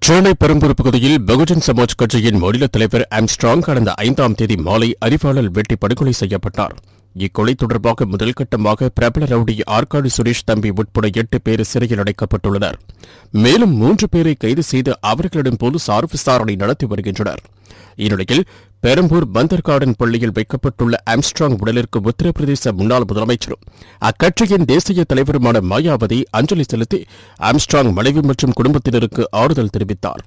சென்னை பெரும்பூர் பகுதியில் பகுஜன் சமாஜ் கட்சியின் மாநில தலைவர் ஆம்ஸ்ட்ராங் கடந்த ஐந்தாம் தேதி மாலை அறிவாளர் வெட்டி படுகொலை செய்யப்பட்டார் இக்கொலை தொடர்பாக முதல் கட்டமாக பிரபல ரவுடி ஆற்காடு சுரேஷ் தம்பி உட்பட எட்டு பேர் சிறையில் அடைக்கப்பட்டுள்ளனர் மேலும் மூன்று பேரை கைது செய்து அவர்களிடம் போலீசார் விசாரணை நடத்தி வருகின்றனர் இந்நிலையில் பெரம்பூர் பந்தர் கார்டன் பள்ளியில் வைக்கப்பட்டுள்ள ஆம்ஸ்ட்ராங் உடலிற்கு உத்தரப்பிரதேச முன்னாள் முதலமைச்சரும் அக்கட்சியின் தேசிய தலைவருமான மாயாவதி அஞ்சலி செலுத்தி ஆம்ஸ்ட்ராங் மனைவி மற்றும் குடும்பத்தினருக்கு ஆறுதல் தெரிவித்தார்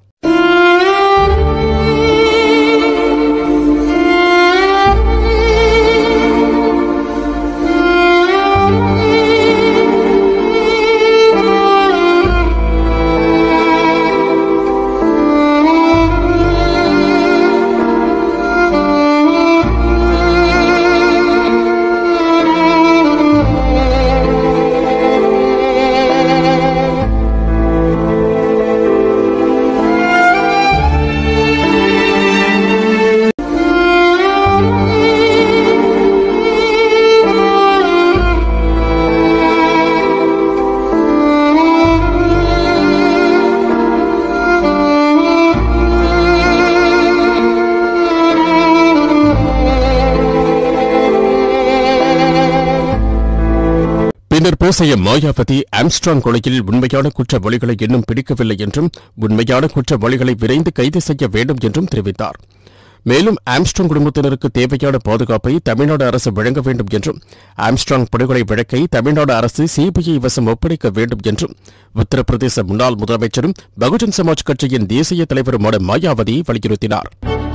பின்னர் பேசிய மாயாவதி ஆம்ஸ்ட்ராங் கொலையில் உண்மையான குற்றவாளிகளை இன்னும் பிடிக்கவில்லை என்றும் உண்மையான குற்றவாளிகளை விரைந்து கைது செய்ய வேண்டும் என்றும் தெரிவித்தார் மேலும் ஆம்ஸ்ட்ராங் குடும்பத்தினருக்கு தேவையான பாதுகாப்பை தமிழ்நாடு அரசு வழங்க வேண்டும் என்றும் ஆம்ஸ்ட்ராங் படுகொலை வழக்கை தமிழ்நாடு அரசு சிபிஐ வசம் ஒப்படைக்க வேண்டும் என்றும் உத்தரப்பிரதேச முன்னாள் முதலமைச்சரும் பகுஜன் சமாஜ் கட்சியின் தேசிய தலைவருமான மாயாவதி வலியுறுத்தினார்